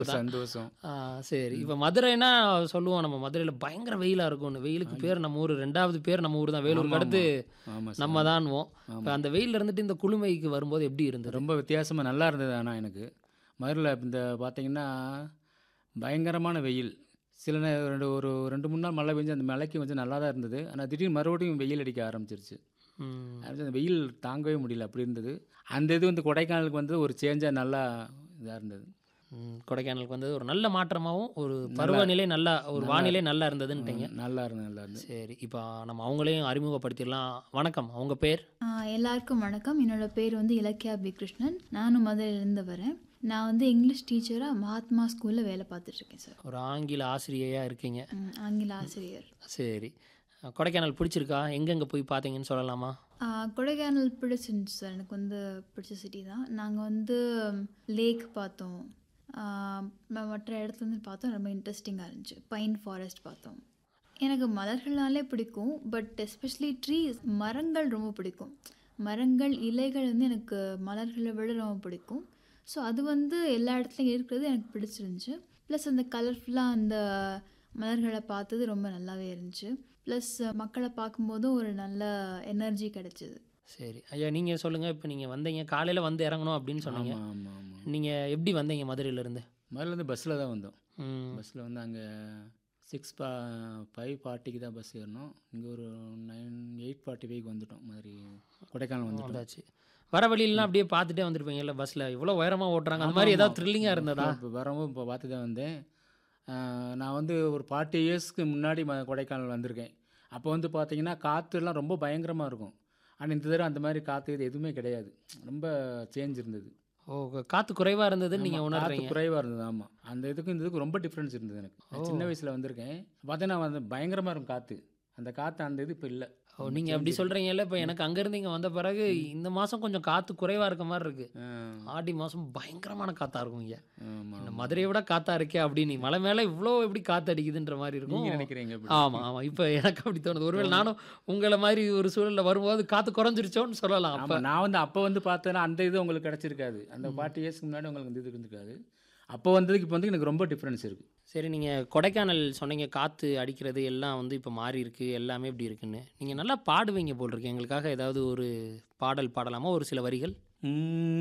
ஒரு சந்தோஷம் ஆ, சரி இப்போ மதுரைனா சொல்லுவோம் நம்ம மதுரையில் பயங்கர வெயிலாக இருக்கும்னு வெயிலுக்கு பேர் நம்ம ஊர் ரெண்டாவது பேர் நம்ம ஊர் தான் வேலூருக்கு அடுத்து ஆமாம் சார் நம்ம தான்வோம் இப்போ அந்த வெயில்ல இருந்துட்டு இந்த குளுமைக்கு வரும்போது எப்படி இருந்தது ரொம்ப வித்தியாசமாக நல்லா இருந்தது ஆனால் எனக்கு மதுரையில் இந்த பார்த்தீங்கன்னா பயங்கரமான வெயில் சில நே ரெண்டு ஒரு ரெண்டு மூணு நாள் மழை பெஞ்சு அந்த மழைக்கு கொஞ்சம் நல்லா தான் இருந்தது ஆனால் திடீர்னு மறுபடியும் வெயில் அடிக்க ஆரம்பிச்சிருச்சு ம், அது அந்த வெயில் தாங்கவே முடியல அப்படி இருந்தது அந்த இது வந்து கொடைக்கானலுக்கு வந்து ஒரு சேஞ்சாக நல்லா இதாக இருந்தது ம், கொடைக்கானலுக்கு வந்தது ஒரு நல்ல மாற்றமாகவும் ஒரு பருவநிலை நல்லா ஒரு வானிலை நல்லா இருந்ததுன்ட்டீங்க நல்லா இருந்தது நல்லா இருந்தது சரி இப்போ நம்ம அவங்களையும் அறிமுகப்படுத்திடலாம் வணக்கம் அவங்க பேர் ஆ, எல்லாருக்கும் வணக்கம் என்னோட பேர் வந்து இலக்கியா பி கிருஷ்ணன் நானும் மதுரையிலேருந்து வரேன் நான் வந்து இங்கிலீஷ் டீச்சராக மகாத்மா ஸ்கூலில் வேலை பார்த்துட்ருக்கேன் சார் ஒரு ஆங்கில ஆசிரியையாக இருக்கீங்க ம், ஆங்கில ஆசிரியர் சரி கொடைக்கானல் பிடிச்சிருக்கா எங்கெங்கே போய் பார்த்தீங்கன்னு சொல்லலாமா ஆ, கொடைக்கானல் பிடிச்சிருந்துச்சு சார் எனக்கு வந்து பிடிச்ச சிட்டி தான் நாங்கள் வந்து லேக் பார்த்தோம் ஆ, ம- மற்ற இடத்துல வந்து பார்த்தோம் ரொம்ப இன்ட்ரெஸ்டிங்காக இருந்துச்சு பைன் ஃபாரஸ்ட் பார்த்தோம் எனக்கு மலர்கள்னாலே பிடிக்கும் பட் எஸ்பெஷலி ட்ரீஸ் மரங்கள் ரொம்ப பிடிக்கும் மரங்கள் இலைகள் வந்து எனக்கு மலர்களை விட ரொம்ப பிடிக்கும் ஸோ அது வந்து எல்லா இடத்துலையும் இருக்கிறது எனக்கு பிடிச்சிருந்துச்சு ப்ளஸ் அந்த கலர்ஃபுல்லாக அந்த மலர்களை பார்த்தது ரொம்ப நல்லாவே இருந்துச்சு ப்ளஸ் மக்களை பார்க்கும்போதும் ஒரு நல்ல எனர்ஜி கிடைச்சிது சரி ஐயா நீங்கள் சொல்லுங்கள் இப்போ நீங்கள் வந்தீங்க காலையில் வந்து இறங்கணும் அப்படின்னு சொன்னீங்க ஆமாம் ஆமாம் ஆமாம் நீங்கள் எப்படி வந்தீங்க மதுரையிலேருந்து முதல்ல வந்து பஸ்ஸில் தான் வந்தோம் ம் பஸ்ஸில் வந்து அங்கே சிக்ஸ் பா ஃபைவ் ஃபார்ட்டிக்கு தான் பஸ் ஏறினோம் இங்கே ஒரு நைன் எயிட் ஃபார்ட்டி ஃபைவ்க்கு வந்துட்டோம் மாதிரி கொடைக்கானல் வந்துட்டோம் வந்தாச்சு வர வழியிலாம் அப்படியே பார்த்துட்டே வந்திருப்பீங்கல்ல பஸ்ஸில் இவ்வளோ உயரமாக ஓட்டுறாங்க அந்த மாதிரி ஏதாவது த்ரில்லிங்காக இருந்ததா இப்போ வரவும் இப்போ பார்த்து தான் வந்தேன் ஆஹ் நான் வந்து ஒரு ஃபார்ட்டி இயர்ஸ்க்கு முன்னாடி ம- கொடைக்கானல் வந்திருக்கேன் அப்போ வந்து பார்த்தீங்கன்னா காற்றுலாம் ரொம்ப பயங்கரமாக இருக்கும் ஆனால் இந்த தடவை அந்த மாதிரி காற்று இது எதுவுமே கிடையாது ரொம்ப சேஞ்ச் இருந்தது ஓ காற்று குறைவாக இருந்ததுன்னு நீங்கள் காற்று உணர்றீங்க குறைவாக இருந்தது ஆமாம் அந்த இதுக்கும் இந்த இதுக்கும் ரொம்ப டிஃப்ரென்ஸ் இருந்தது எனக்கு நான் சின்ன வயசில் வந்திருக்கேன் பார்த்தீங்கன்னா வந்து பயங்கரமாக இருக்கும் காற்று அந்த காற்று அந்த இது இப்போ இல்லை ஓ நீங்கள் அப்படி சொல்கிறீங்கல்ல இப்போ எனக்கு அங்கேருந்து இங்கே வந்த பிறகு இந்த மாதம் கொஞ்சம் காற்று குறைவாக இருக்க மாதிரி இருக்குது ஆடி மாதம் பயங்கரமான காற்றா இருக்கும் இங்கே ஆமாம் இந்த மதுரையை விட காற்றா இருக்கே அப்படின்னு மலை மேலே இவ்வளோ எப்படி காற்று அடிக்குதுன்ற மாதிரி இருக்கும் நீங்கள் நினைக்கிறீங்க எப்படி? ஆமாம் ஆமாம் இப்போ எனக்கு அப்படி தோணுது ஒருவேளை நானும் உங்களை மாதிரி ஒரு சூழலில் வரும்போது காற்று குறைஞ்சிருச்சோன்னு சொல்லலாம் அப்போ ஆமாம் நான் வந்து அப்போ வந்து பார்த்தேன்னா அந்த இது உங்களுக்கு கிடச்சிருக்காது அந்த ஃபார்ட்டி இயர்ஸ்க்கு முன்னாடி உங்களுக்கு இந்த இது இருந்திருக்காது அப்போ வந்ததுக்கு இப்போ வந்து எனக்கு ரொம்ப டிஃப்ரென்ஸ் இருக்குது சரி நீங்கள் கொடைக்கானல் சொன்னீங்க காற்று அடிக்கிறது எல்லாம் வந்து இப்போ மாறி இருக்கு எல்லாமே இப்படி இருக்குன்னு நீங்கள் நல்லா பாடுவீங்க போல் இருக்கு எங்களுக்காக ஏதாவது ஒரு பாடல் பாடலாமா ஒரு சில வரிகள்